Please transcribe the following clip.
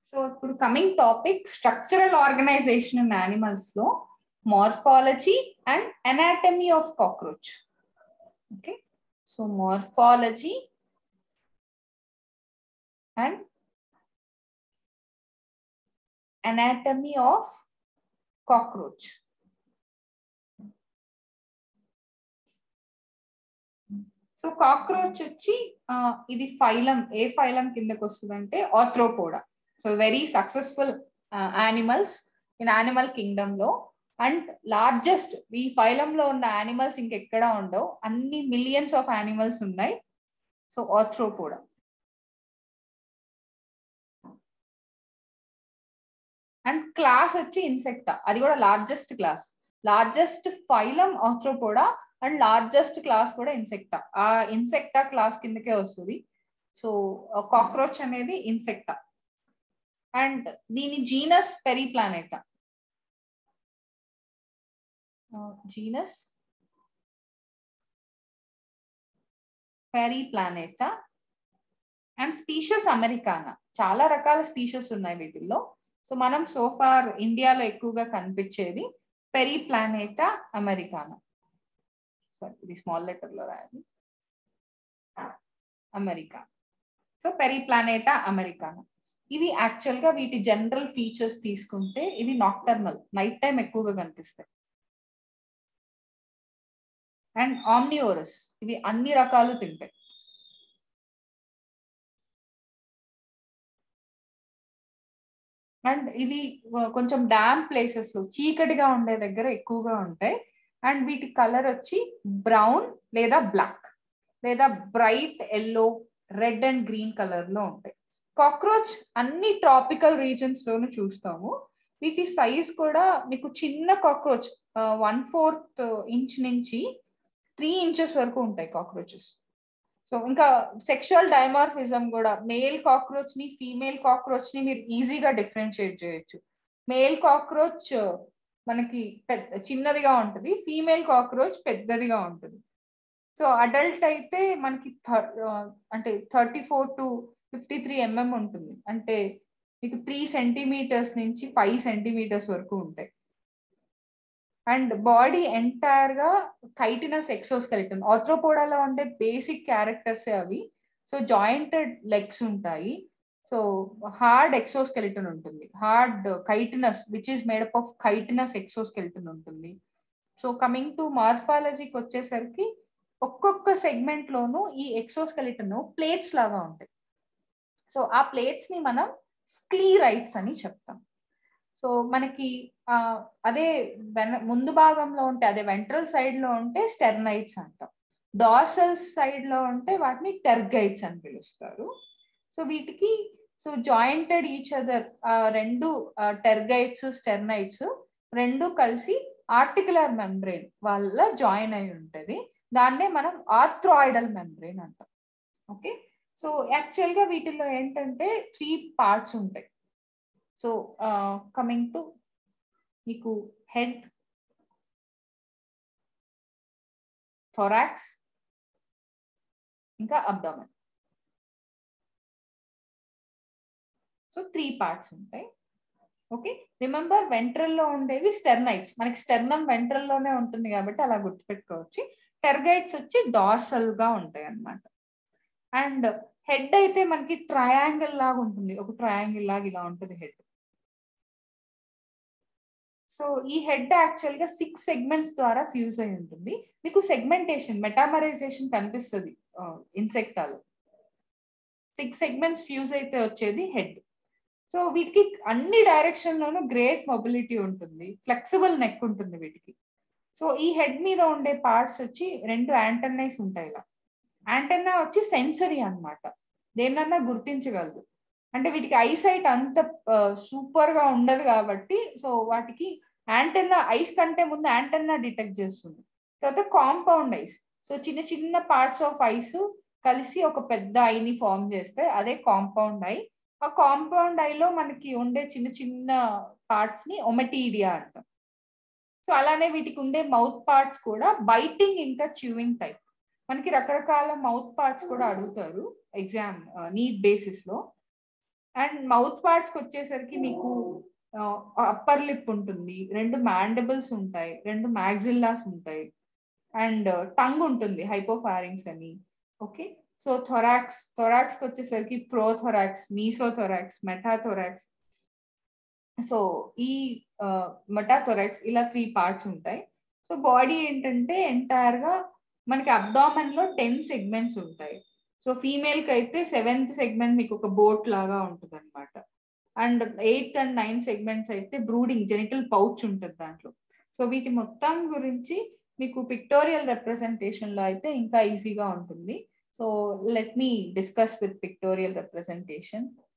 So ఇప్పుడు coming topic structural organisation in animals లో morphology and anatomy of cockroach okay so morphology and anatomy of cockroach. So cockroach వచ్చి ఇది phylum ఏ phylum కిందకి వస్తుంది అంటే Arthropoda so very successful animals in animal kingdom లో and largest ఈ phylum లో ఉన్న యానిమల్స్ ఇంకెక్కడా ఉండవు అన్ని మిలియన్స్ ఆఫ్ యానిమల్స్ ఉన్నాయి సో ఆథ్రోపోడా అండ్ క్లాస్ వచ్చి ఇన్సెక్టా అది కూడా largest class largest phylum Arthropoda and largest class కూడా ఇన్సెక్టా ఆ ఇన్సెక్టా క్లాస్ కిందకే వస్తుంది సో కాక్రోచ్ అనేది ఇన్సెక్టా అండ్ దీని genus Periplaneta genus Periplaneta and species americana చాలా రకాల స్పీషస్ ఉన్నాయి వీటిల్లో సో మనం సోఫార్ ఇండియాలో ఎక్కువగా కనిపించేది పెరీ ప్లానేటా అమెరికానా సారీ ఇది స్మాల్ లెటర్ లో రాయాలి America so Periplaneta americana ఇవి యాక్చువల్ గా వీటి జనరల్ ఫీచర్స్ తీసుకుంటే ఇవి నాక్టర్నల్ నైట్ టైం ఎక్కువగా కనిపిస్తాయి అండ్ ఆమ్నియోరస్ ఇవి అన్ని రకాలు తింటాయి అండ్ ఇవి కొంచెం డ్యామ్ ప్లేసెస్ లో చీకటిగా ఉండే దగ్గర ఎక్కువగా ఉంటాయి అండ్ వీటి కలర్ వచ్చి బ్రౌన్ లేదా బ్లాక్ లేదా bright yellow red and green colour లో ఉంటాయి కాక్రోచ్ అన్ని ట్రాపికల్ రీజన్స్ లోను చూస్తాము వీటి సైజ్ కూడా మీకు చిన్న కాక్రోచ్ వన్ ఫోర్త్ ఇంచ్ నుంచి త్రీ ఇంచెస్ వరకు ఉంటాయి కాక్రోచెస్ సో ఇంకా సెక్షువల్ డైమార్ఫిజం కూడా మేల్ కాక్రోచ్ ని ఫీమేల్ కాక్రోచ్ ని మీరు ఈజీగా డిఫరెన్షియేట్ చేయొచ్చు మేల్ కాక్రోచ్ మనకి పెద్ద చిన్నదిగా ఉంటుంది ఫీమేల్ కాక్రోచ్ పెద్దదిగా ఉంటుంది సో అడల్ట్ అయితే మనకి అంటే thirty four to fifty three mm ఉంటుంది అంటే మీకు త్రీ సెంటీమీటర్స్ నుంచి ఫైవ్ సెంటీమీటర్స్ వరకు ఉంటాయి అండ్ బాడీ ఎంటైర్ గా కైటినస్ ఎక్సోస్కెలిటన్ ఆర్థ్రోపోడాలో ఉండే బేసిక్ క్యారెక్టర్స్ అవి సో జాయింటెడ్ లెగ్స్ ఉంటాయి సో హార్డ్ ఎక్సోస్కెలిటన్ ఉంటుంది hard chitinous which is made up of chitinous exoskeleton ఉంటుంది సో కమింగ్ టు మార్ఫాలజీకి వచ్చేసరికి ఒక్కొక్క సెగ్మెంట్ లోను ఈ ఎక్సోస్కెలిటన్ ప్లేట్స్ లాగా ఉంటాయి సో ఆ ప్లేట్స్ ని మనం స్క్లీరైట్స్ అని చెప్తాం సో మనకి అదే ముందు భాగంలో ఉంటే అదే వెంట్రల్ సైడ్ లో ఉంటే స్టెర్నైట్స్ అంటాం డార్సల్ సైడ్ లో ఉంటే వాటిని టెర్గైట్స్ అని పిలుస్తారు సో వీటికి సో జాయింటెడ్ ఈచ్ అదర్ రెండు టెర్గైట్స్ స్టెర్నైట్స్ రెండు కలిసి ఆర్టికులర్ మెంబ్రెయిన్ వల్ల జాయిన్ అయి ఉంటుంది దాన్నే మనం ఆర్థ్రాయిడల్ మెంబ్రెయిన్ అంటాం ఓకే సో యాక్చువల్ గా వీటిల్లో ఏంటంటే త్రీ పార్ట్స్ ఉంటాయి సో కమింగ్ టు మీకు హెడ్ థొరాక్స్ ఇంకా అబ్డామన్ సో త్రీ పార్ట్స్ ఉంటాయి ఓకే రిమెంబర్ వెంట్రల్లో ఉండేవి స్టెర్నైట్స్ మనకి స్టెర్నమ్ వెంట్రల్లోనే ఉంటుంది కాబట్టి అలా గుర్తుపెట్టుకోవచ్చు టెర్గైట్స్ వచ్చి డార్సల్ గా ఉంటాయి అన్నమాట అండ్ హెడ్ అయితే మనకి ట్రయాంగిల్ లాగా ఉంటుంది ఒక ట్రయాంగిల్ లాగా ఇలా ఉంటుంది హెడ్ సో ఈ హెడ్ యాక్చువల్ గా సిక్స్ సెగ్మెంట్స్ ద్వారా ఫ్యూజ్ అయి ఉంటుంది మీకు సెగ్మెంటేషన్ మెటామరైజేషన్ కనిపిస్తుంది ఇన్సెక్టాలు సిక్స్ సెగ్మెంట్స్ ఫ్యూజ్ అయితే వచ్చేది హెడ్ సో వీటికి అన్ని డైరెక్షన్ లోనూ గ్రేట్ మొబిలిటీ ఉంటుంది ఫ్లెక్సిబుల్ నెక్ ఉంటుంది వీటికి సో ఈ హెడ్ మీద ఉండే పార్ట్స్ వచ్చి రెండు యాంటన్నైస్ ఉంటాయి ఇలా యాంటన్నా వచ్చి సెన్సరీ అనమాట దేన్నన్నా గుర్తించగలదు అంటే వీటికి ఐసైట్ అంత సూపర్ గా ఉండదు కాబట్టి సో వాటికి యాంటెన్నా ఐస్ కంటే ముందు యాంటెన్నా డిటెక్ట్ చేస్తుంది తర్వాత కాంపౌండ్ ఐస్ సో చిన్న చిన్న పార్ట్స్ ఆఫ్ ఐస్ కలిసి ఒక పెద్ద ఐని ఫామ్ చేస్తే అదే కాంపౌండ్ ఐ ఆ కాంపౌండ్ ఐలో మనకి ఉండే చిన్న చిన్న పార్ట్స్ ని ఒమెటీడియా అంటాం సో అలానే వీటికి ఉండే మౌత్ పార్ట్స్ కూడా బైటింగ్ ఇంకా చ్యూవింగ్ టైప్ మనకి రకరకాల మౌత్ పార్ట్స్ కూడా అడుగుతారు ఎగ్జామ్ నీట్ బేసిస్ లో అండ్ మౌత్ పార్ట్స్ కి వచ్చేసరికి మీకు అప్పర్ లిప్ ఉంటుంది రెండు మ్యాండబుల్స్ ఉంటాయి రెండు మ్యాగ్జిల్లాస్ ఉంటాయి అండ్ టంగ్ ఉంటుంది హైపోఫారింగ్స్ అని ఓకే సో థొరాక్స్ థొరాక్స్ కి వచ్చేసరికి ప్రోథొరాక్స్ మీసోథొరాక్స్ మెటాథొరాక్స్ సో ఈ మెటాథొరాక్స్ ఇలా త్రీ పార్ట్స్ ఉంటాయి సో బాడీ ఏంటంటే ఎంటైర్ గా మనకి అబ్డామన్ లో టెన్ సెగ్మెంట్స్ ఉంటాయి సో ఫీమేల్ కి అయితే సెవెంత్ సెగ్మెంట్ మీకు ఒక బోట్ లాగా ఉంటుంది అనమాట and eighth and ninth segments అయితే బ్రూడింగ్ జెనిటల్ పౌచ్ ఉంటుంది దాంట్లో సో వీటి మొత్తం గురించి మీకు పిక్టోరియల్ రిప్రజెంటేషన్ లో అయితే ఇంకా ఈజీగా ఉంటుంది so let me discuss with pictorial representation